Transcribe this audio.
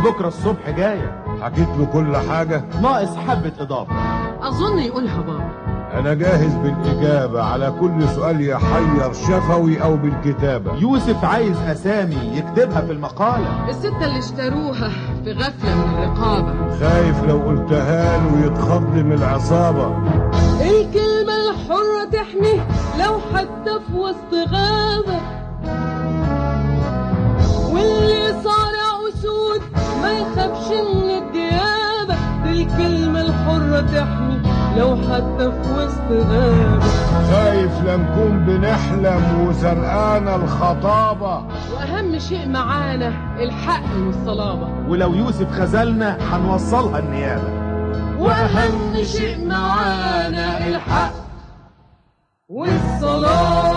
بكرة الصبح جاية حكيت له كل حاجة ناقص حبة إضافة أظن يقولها بابا أنا جاهز بالإجابة على كل سؤال يحير شفوي أو بالكتابة يوسف عايز أسامي يكتبها في المقالة الستة اللي اشتروها في غفلة من الرقابة خايف لو قلتها له يتخض من العصابة الكلمة الحرة تحمي لو حتى في وسط غابة واللي صارع أسود ما يخافش من الديابة الكلمة الحرة تحمي لو حتى في وسط غابة خايف لنكون بنحلم وزرقانة الخطابة وأهم شيء معانا الحق والصلابة ولو يوسف خذلنا هنوصلها النيابة وأهم شيء معانا الحق والصلابة